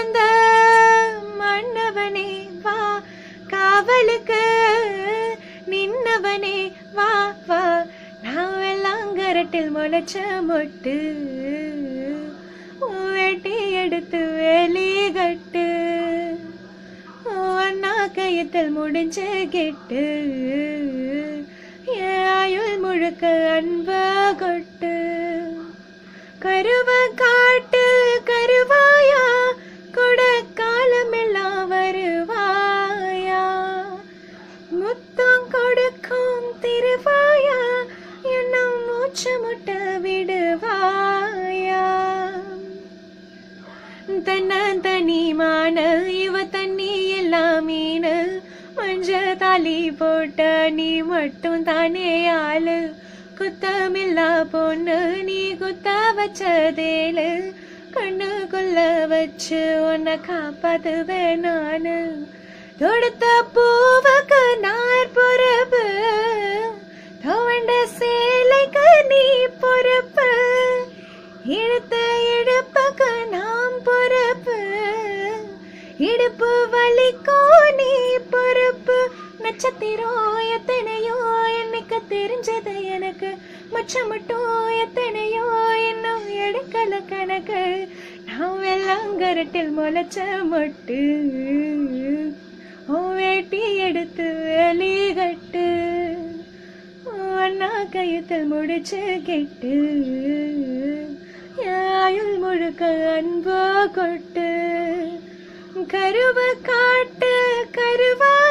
வந்த மன்னவனே வா காவலுக்கு நின்னவனே வா வா நான் வெள்ளாங்கரட்டில் முளைச்ச மொட்டு உன் வெட்டி எடுத்து வேலி கட்டு அண்ணா கயத்தில் முடிஞ்ச கெட்டு என் ஆயுள் முழுக்க அன்ப கொட்டு கருவ காட்டு கருவாயா கொட காலமெல்லாம் வருவாயா முத்தம் கொடுக்கும் திருவாயா என்ன மூச்சு முட்ட விடுவாயா தன்னந்தனிமான இவ தண்ணி எல்லாம் மீனு மஞ்ச தாலி போட்ட நீ மட்டும் தானே ஆளு குத்தமில்லா பொண்ணு நீ குத்த வச்சதேலு கண்ணுக்குள்ள வச்சு உன்னை காப்பாத்துவேன் நானு தொடுத்த பூவுக்கு நார் பொறுப்பு துவண்ட சேலைக்கு நீ பொறுப்பு இழுத்த இடுப்புக்கு நாம் பொறுப்பு இடுப்பு வலிக்கோ நீ பொறுப்பு நட்சத்திரம் எத்தனையோ என்னைக்கு தெரிஞ்சது எனக்கு மச்சம் மட்டும் எத்தனையோ இன்னும் எடுக்கல கணக்கு நான் வெள்ளாங்கரட்டில் முளைச்ச மொட்டு உன் வேட்டி எடுத்து வெளி கட்டு அண்ணா கயத்தில் முடிச்சு கெட்டு ஆயுள் முழுக்க அன்போ கொட்டு கருவ காட்டு கருவா